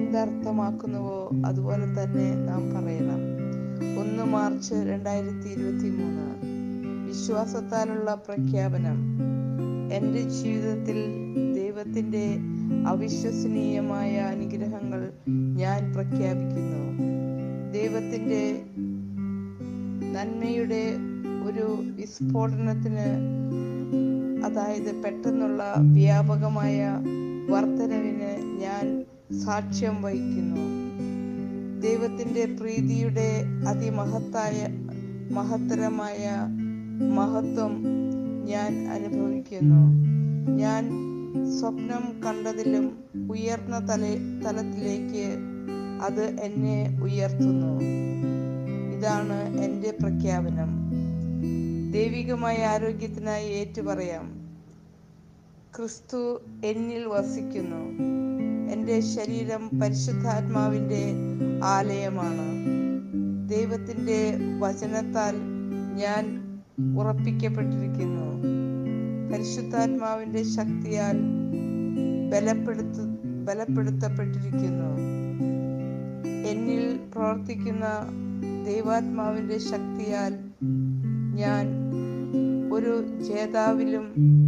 എന്തർത്ഥമാക്കുന്നുവോ അതുപോലെ തന്നെ നാം പറയണം ഒന്ന് മാർച്ച് രണ്ടായിരത്തി ഇരുപത്തി മൂന്ന് വിശ്വാസത്താലുള്ള പ്രഖ്യാപനം എൻ്റെ ജീവിതത്തിൽ ദൈവത്തിൻ്റെ അവിശ്വസനീയമായ അനുഗ്രഹങ്ങൾ ഞാൻ പ്രഖ്യാപിക്കുന്നു ദൈവത്തിൻ്റെ നന്മയുടെ ഒരു വിസ്ഫോടനത്തിന് അതായത് പെട്ടെന്നുള്ള വ്യാപകമായ വർധനവിന് ഞാൻ സാക്ഷ്യം വഹിക്കുന്നു ദൈവത്തിൻ്റെ പ്രീതിയുടെ അതിമഹത്തായ മഹത്തരമായ മഹത്വം ഞാൻ അനുഭവിക്കുന്നു ഞാൻ സ്വപ്നം കണ്ടതിലും ഉയർന്ന തല തലത്തിലേക്ക് അത് എന്നെ ഉയർത്തുന്നു ഇതാണ് എൻ്റെ പ്രഖ്യാപനം ദൈവികമായ ആരോഗ്യത്തിനായി ഏറ്റുപറയാം ക്രിസ്തു എന്നിൽ വസിക്കുന്നു എൻ്റെ ശരീരം പരിശുദ്ധാത്മാവിൻ്റെ ആലയമാണ് ദൈവത്തിൻ്റെ വചനത്താൽ ഞാൻ ഉറപ്പിക്കപ്പെട്ടിരിക്കുന്നു പരിശുദ്ധാത്മാവിൻ്റെ ശക്തിയാൽ ബലപ്പെടുത്തു ബലപ്പെടുത്തപ്പെട്ടിരിക്കുന്നു എന്നിൽ പ്രവർത്തിക്കുന്ന ദൈവാത്മാവിൻ്റെ ശക്തിയാൽ ഞാൻ ഒരു ജേതാവിലും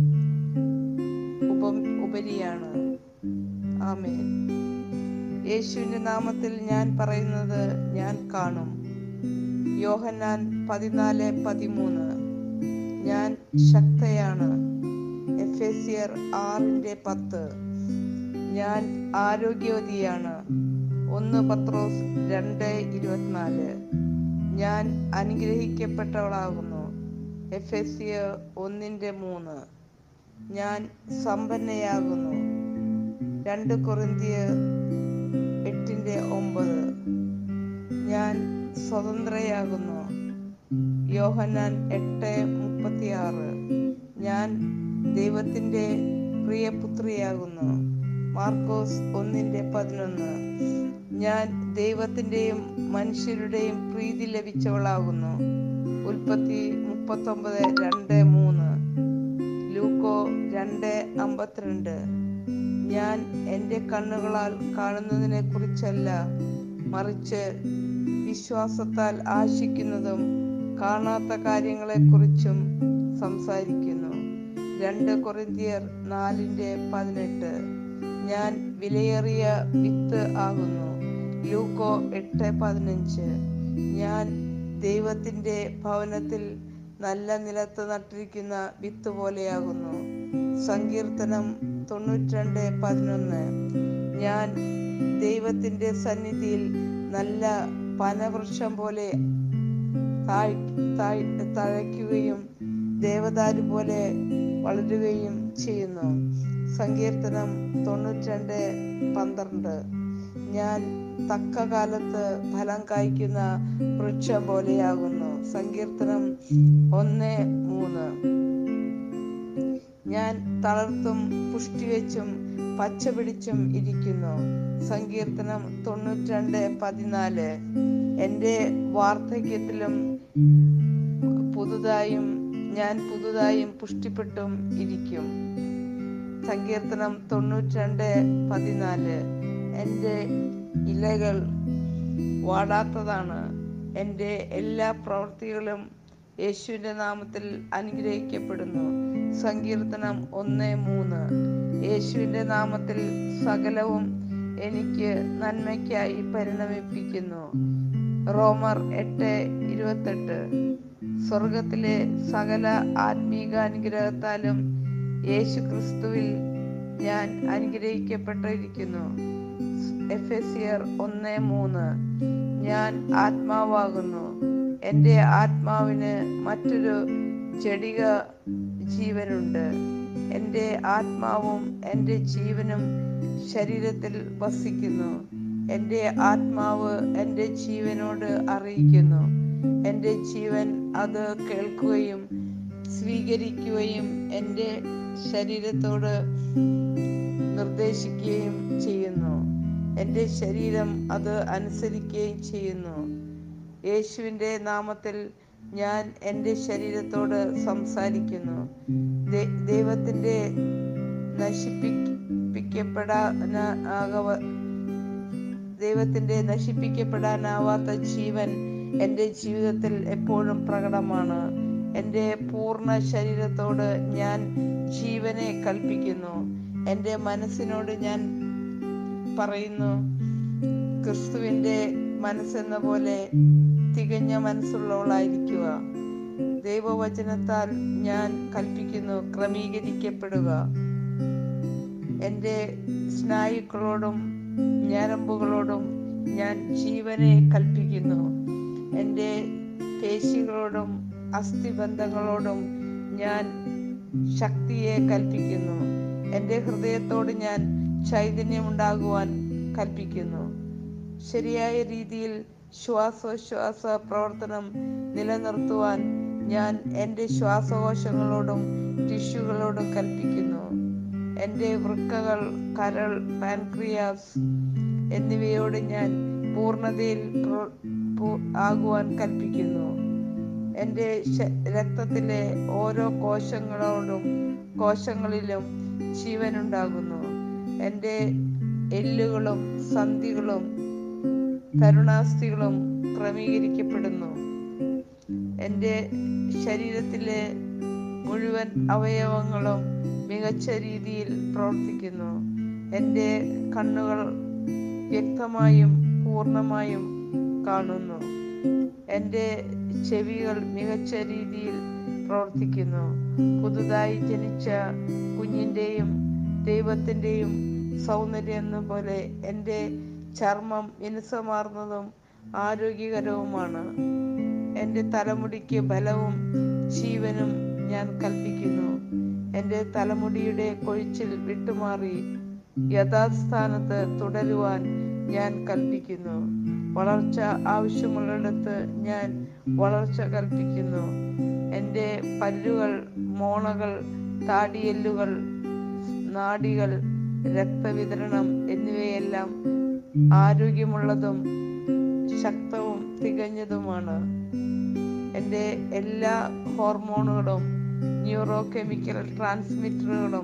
ഉപ ഉപരിയാണ് ആമേൻ യേശുവിൻ്റെ നാമത്തിൽ ഞാൻ പറയുന്നത് ഞാൻ കാണും യോഹന്നാൻ പതിനാല് പതിമൂന്ന് ഞാൻ ശക്തയാണ് എഫേസിയർ ആറിൻ്റെ പത്ത് ഞാൻ ആരോഗ്യവതിയാണ് ഒന്ന് പത്രോസ് രണ്ട് ഇരുപത്തിനാല് ഞാൻ അനുഗ്രഹിക്കപ്പെട്ടവളാകുന്നു എഫേസിയ ഒന്നിൻ്റെ മൂന്ന് ഞാൻ സമ്പന്നയാകുന്നു രണ്ട് കൊറിന്തിയ എട്ടിൻ്റെ ഒമ്പത് ഞാൻ സ്വതന്ത്രയാകുന്നു യോഹന്നാൻ എട്ട് മുപ്പത്തിയാറ് ഞാൻ ദൈവത്തിൻ്റെ പ്രിയപുത്രിയാകുന്നു മാർക്കോസ് ഒന്നിൻ്റെ പതിനൊന്ന് ഞാൻ ദൈവത്തിൻ്റെയും മനുഷ്യരുടെയും പ്രീതി ലഭിച്ചവളാകുന്നു ഉൽപ്പത്തി മുപ്പത്തൊമ്പത് രണ്ട് മൂന്ന് ലൂക്കോ രണ്ട് അമ്പത്തിരണ്ട് ഞാൻ എൻ്റെ കണ്ണുകളാൽ കാണുന്നതിനെ കുറിച്ചല്ല മറിച്ച് വിശ്വാസത്താൽ ആശിക്കുന്നതും കാണാത്ത കാര്യങ്ങളെക്കുറിച്ചും സംസാരിക്കുന്നു രണ്ട് കൊറിന്തിയർ നാലിൻ്റെ പതിനെട്ട് ഞാൻ വിലയേറിയ വിത്ത് ആകുന്നു ലൂക്കോ എട്ട് പതിനഞ്ച് ഞാൻ ദൈവത്തിൻ്റെ ഭവനത്തിൽ നല്ല നിലത്ത് നട്ടിരിക്കുന്ന വിത്ത് പോലെയാകുന്നു സങ്കീർത്തനം തൊണ്ണൂറ്റിരണ്ട് പതിനൊന്ന് ഞാൻ ദൈവത്തിൻ്റെ സന്നിധിയിൽ നല്ല പനവൃക്ഷം പോലെ താഴ് താഴ് തഴയ്ക്കുകയും ദേവദാരു പോലെ വളരുകയും ചെയ്യുന്നു സങ്കീർത്തനം തൊണ്ണൂറ്റിരണ്ട് പന്ത്രണ്ട് ഞാൻ തക്ക കാലത്ത് ഫലം കായ്ക്കുന്ന വൃക്ഷം പോലെയാകുന്നു സങ്കീർത്തനം ഒന്ന് മൂന്ന് ഞാൻ തളർത്തും പുഷ്ടിവെച്ചും പച്ച പിടിച്ചും ഇരിക്കുന്നു സങ്കീർത്തനം തൊണ്ണൂറ്റിരണ്ട് പതിനാല് എൻ്റെ വാർദ്ധക്യത്തിലും പുതുതായും ഞാൻ പുതുതായും പുഷ്ടിപ്പെട്ടും ഇരിക്കും സങ്കീർത്തനം തൊണ്ണൂറ്റിരണ്ട് പതിനാല് എൻ്റെ ഇലകൾ വാടാത്തതാണ് എൻ്റെ എല്ലാ പ്രവൃത്തികളും യേശുവിൻ്റെ നാമത്തിൽ അനുഗ്രഹിക്കപ്പെടുന്നു സങ്കീർത്തനം ഒന്ന് മൂന്ന് യേശുവിൻ്റെ നാമത്തിൽ സകലവും എനിക്ക് നന്മയ്ക്കായി പരിണമിപ്പിക്കുന്നു റോമർ എട്ട് ഇരുപത്തെട്ട് സ്വർഗത്തിലെ സകല ആത്മീകാനുഗ്രഹത്താലും യേശു ക്രിസ്തുവിൽ ഞാൻ അനുഗ്രഹിക്കപ്പെട്ടിരിക്കുന്നു എഫെസിയർ ഒന്ന് മൂന്ന് ഞാൻ ആത്മാവാകുന്നു എൻ്റെ ആത്മാവിന് മറ്റൊരു ജടിക ജീവനുണ്ട് എൻ്റെ ആത്മാവും എൻ്റെ ജീവനും ശരീരത്തിൽ വസിക്കുന്നു എൻ്റെ ആത്മാവ് എൻ്റെ ജീവനോട് അറിയിക്കുന്നു എൻ്റെ ജീവൻ അത് കേൾക്കുകയും സ്വീകരിക്കുകയും എൻ്റെ ശരീരത്തോട് നിർദ്ദേശിക്കുകയും ചെയ്യുന്നു എൻ്റെ ശരീരം അത് അനുസരിക്കുകയും ചെയ്യുന്നു യേശുവിൻ്റെ നാമത്തിൽ ഞാൻ എൻ്റെ ശരീരത്തോട് സംസാരിക്കുന്നു ദൈ- ദൈവത്തിൻ്റെ നശിപ്പിക്കപ്പെടാനാകവ ദൈവത്തിൻ്റെ നശിപ്പിക്കപ്പെടാനാവാത്ത ജീവൻ എൻ്റെ ജീവിതത്തിൽ എപ്പോഴും പ്രകടമാണ് എൻ്റെ പൂർണ്ണ ശരീരത്തോട് ഞാൻ ജീവനെ കൽപ്പിക്കുന്നു എൻ്റെ മനസ്സിനോട് ഞാൻ പറയുന്നു ക്രിസ്തുവിൻ്റെ മനസ്സെന്ന പോലെ തികഞ്ഞ മനസ്സുള്ളവളായിരിക്കുക ദൈവവചനത്താൽ ഞാൻ കൽപ്പിക്കുന്നു ക്രമീകരിക്കപ്പെടുക എൻ്റെ സ്നായുക്കളോടും ഞരമ്പുകളോടും ഞാൻ ജീവനെ കൽപ്പിക്കുന്നു എൻ്റെ പേശികളോടും അസ്ഥിബന്ധങ്ങളോടും ഞാൻ ശക്തിയെ കൽപ്പിക്കുന്നു എൻ്റെ ഹൃദയത്തോട് ഞാൻ ചൈതന്യമുണ്ടാകുവാൻ കൽപ്പിക്കുന്നു ശരിയായ രീതിയിൽ ശ്വാസോച്ഛ്വാസ പ്രവർത്തനം നിലനിർത്തുവാൻ ഞാൻ എൻ്റെ ശ്വാസകോശങ്ങളോടും ടിഷ്യൂകളോടും കൽപ്പിക്കുന്നു എൻ്റെ വൃക്കകൾ കരൾ പാൻക്രിയാസ് എന്നിവയോട് ഞാൻ പൂർണ്ണതയിൽ പ്രോ- പൂ- ആകുവാൻ കൽപ്പിക്കുന്നു എൻ്റെ ശ- രക്തത്തിലെ ഓരോ കോശങ്ങളോടും കോശങ്ങളിലും ജീവനുണ്ടാകുന്നു എൻ്റെ എല്ലുകളും സന്ധികളും തരുണാസ്ഥികളും ക്രമീകരിക്കപ്പെടുന്നു എൻ്റെ ശരീരത്തിലെ മുഴുവൻ അവയവങ്ങളും മികച്ച രീതിയിൽ പ്രവർത്തിക്കുന്നു എൻ്റെ കണ്ണുകൾ വ്യക്തമായും പൂർണ്ണമായും കാണുന്നു എൻ്റെ ചെവികൾ മികച്ച രീതിയിൽ പ്രവർത്തിക്കുന്നു പുതുതായി ജനിച്ച കുഞ്ഞിൻ്റെയും ദൈവത്തിൻ്റെയും സൗന്ദര്യം എന്ന പോലെ എൻ്റെ ചർമ്മം മിനുസമാർന്നതും ആരോഗ്യകരവുമാണ് എൻ്റെ തലമുടിക്ക് ബലവും ജീവനും ഞാൻ കൽപ്പിക്കുന്നു എൻ്റെ തലമുടിയുടെ കൊഴിച്ചിൽ വിട്ടുമാറി യഥാസ്ഥാനത്ത് തുടരുവാൻ ഞാൻ കൽപ്പിക്കുന്നു വളർച്ച ആവശ്യമുള്ളിടത്ത് ഞാൻ വളർച്ച കൽപ്പിക്കുന്നു എൻ്റെ പല്ലുകൾ മോണകൾ താടിയെല്ലുകൾ നാഡികൾ രക്തവിതരണം എന്നിവയെല്ലാം ആരോഗ്യമുള്ളതും ശക്തവും തികഞ്ഞതുമാണ് എൻ്റെ എല്ലാ ഹോർമോണുകളും ന്യൂറോ കെമിക്കൽ ട്രാൻസ്മിറ്ററുകളും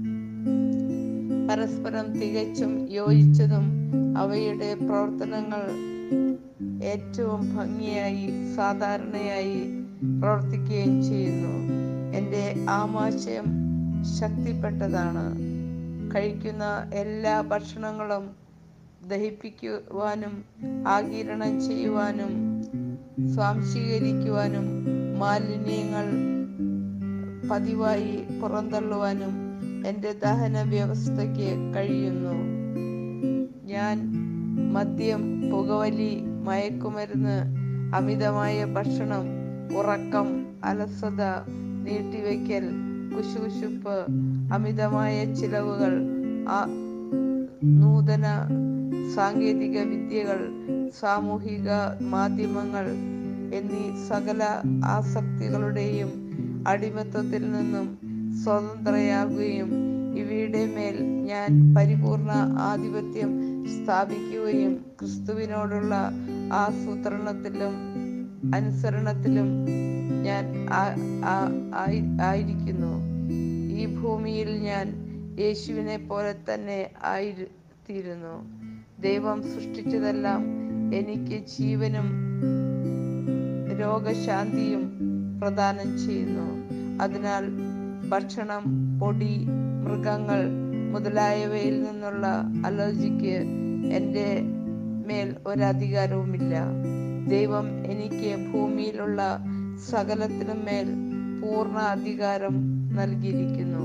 പരസ്പരം തികച്ചും യോജിച്ചതും അവയുടെ പ്രവർത്തനങ്ങൾ ഏറ്റവും ഭംഗിയായി സാധാരണയായി പ്രവർത്തിക്കുകയും ചെയ്യുന്നു എൻ്റെ ആമാശയം ശക്തിപ്പെട്ടതാണ് കഴിക്കുന്ന എല്ലാ ഭക്ഷണങ്ങളും ദഹിപ്പിക്കുവാനും ആകിരണം ചെയ്യുവാനും സ്വാംശീകരിക്കുവാനും മാലിന്യങ്ങൾ പതിവായി പുറന്തള്ളുവാനും എൻ്റെ ദഹന വ്യവസ്ഥയ്ക്ക് കഴിയുന്നു ഞാൻ മദ്യം പുകവലി മയക്കുമരുന്ന് അമിതമായ ഭക്ഷണം ഉറക്കം അലസത നീട്ടിവെക്കൽ കുശുകുശുപ്പ് അമിതമായ ചിലവുകൾ ആ നൂതന സാങ്കേതിക വിദ്യകൾ സാമൂഹിക മാധ്യമങ്ങൾ എന്നീ സകല ആസക്തികളുടെയും അടിമത്വത്തിൽ നിന്നും സ്വതന്ത്രയാകുകയും ഇവയുടെ മേൽ ഞാൻ പരിപൂർണ ആധിപത്യം സ്ഥാപിക്കുകയും ക്രിസ്തുവിനോടുള്ള ആസൂത്രണത്തിലും അനുസരണത്തിലും ഞാൻ ആ- ആ- ആയി- ആയിരിക്കുന്നു ഈ ഭൂമിയിൽ ഞാൻ യേശുവിനെ പോലെ തന്നെ ആയിത്തീരുന്നു ദൈവം സൃഷ്ടിച്ചതെല്ലാം എനിക്ക് ജീവനും രോഗശാന്തിയും പ്രദാനം ചെയ്യുന്നു അതിനാൽ ഭക്ഷണം പൊടി മൃഗങ്ങൾ മുതലായവയിൽ നിന്നുള്ള അലർജിക്ക് എൻ്റെ മേൽ ഒരധികാരവുമില്ല ദൈവം എനിക്ക് ഭൂമിയിലുള്ള സകലത്തിനും മേൽ പൂർണ്ണ അധികാരം നൽകിയിരിക്കുന്നു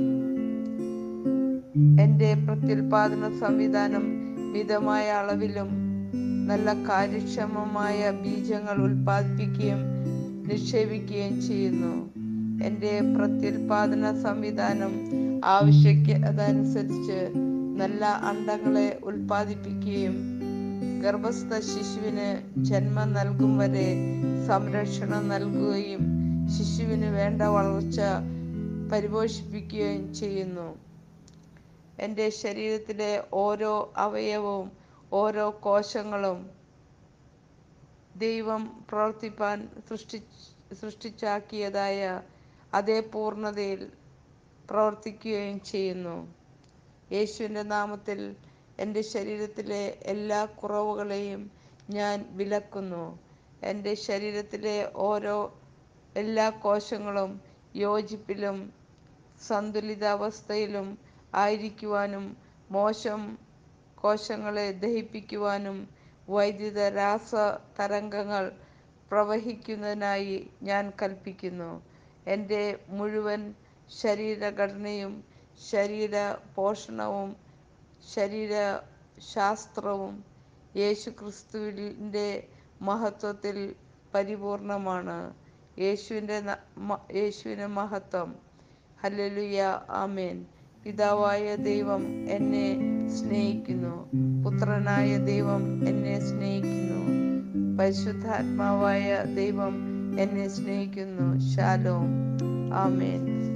എൻ്റെ പ്രത്യുൽപാദന സംവിധാനം മിതമായ അളവിലും നല്ല കാര്യക്ഷമമായ ബീജങ്ങൾ ഉൽപ്പാദിപ്പിക്കുകയും നിക്ഷേപിക്കുകയും ചെയ്യുന്നു എൻ്റെ പ്രത്യുൽപാദന സംവിധാനം ആവശ്യക്കതനുസരിച്ച് നല്ല അണ്ടങ്ങളെ ഉൽപ്പാദിപ്പിക്കുകയും ഗർഭസ്ഥ ശിശുവിന് ജന്മം നൽകും വരെ സംരക്ഷണം നൽകുകയും ശിശുവിന് വേണ്ട വളർച്ച പരിപോഷിപ്പിക്കുകയും ചെയ്യുന്നു എൻ്റെ ശരീരത്തിലെ ഓരോ അവയവവും ഓരോ കോശങ്ങളും ദൈവം പ്രവർത്തിപ്പാൻ സൃഷ്ടി സൃഷ്ടിച്ചാക്കിയതായ അതേ പൂർണ്ണതയിൽ പ്രവർത്തിക്കുകയും ചെയ്യുന്നു യേശുവിൻ്റെ നാമത്തിൽ എൻ്റെ ശരീരത്തിലെ എല്ലാ കുറവുകളെയും ഞാൻ വിലക്കുന്നു എൻ്റെ ശരീരത്തിലെ ഓരോ എല്ലാ കോശങ്ങളും യോജിപ്പിലും സന്തുലിതാവസ്ഥയിലും ആയിരിക്കുവാനും മോശം കോശങ്ങളെ ദഹിപ്പിക്കുവാനും വൈദ്യുത രാസ തരംഗങ്ങൾ പ്രവഹിക്കുന്നതിനായി ഞാൻ കൽപ്പിക്കുന്നു എൻ്റെ മുഴുവൻ ശരീരഘടനയും ശരീര പോഷണവും ശരീരശാസ്ത്രവും യേശുക്രിസ്തുവിൻ്റെ മഹത്വത്തിൽ പരിപൂർണമാണ് യേശുവിൻ്റെ ന- മ- യേശുവിന് മഹത്വം ഹല്ലേലൂയ ആമേൻ പിതാവായ ദൈവം എന്നെ സ്നേഹിക്കുന്നു പുത്രനായ ദൈവം എന്നെ സ്നേഹിക്കുന്നു പരിശുദ്ധാത്മാവായ ദൈവം എന്നെ സ്നേഹിക്കുന്നു ശാലോം ആമേൻ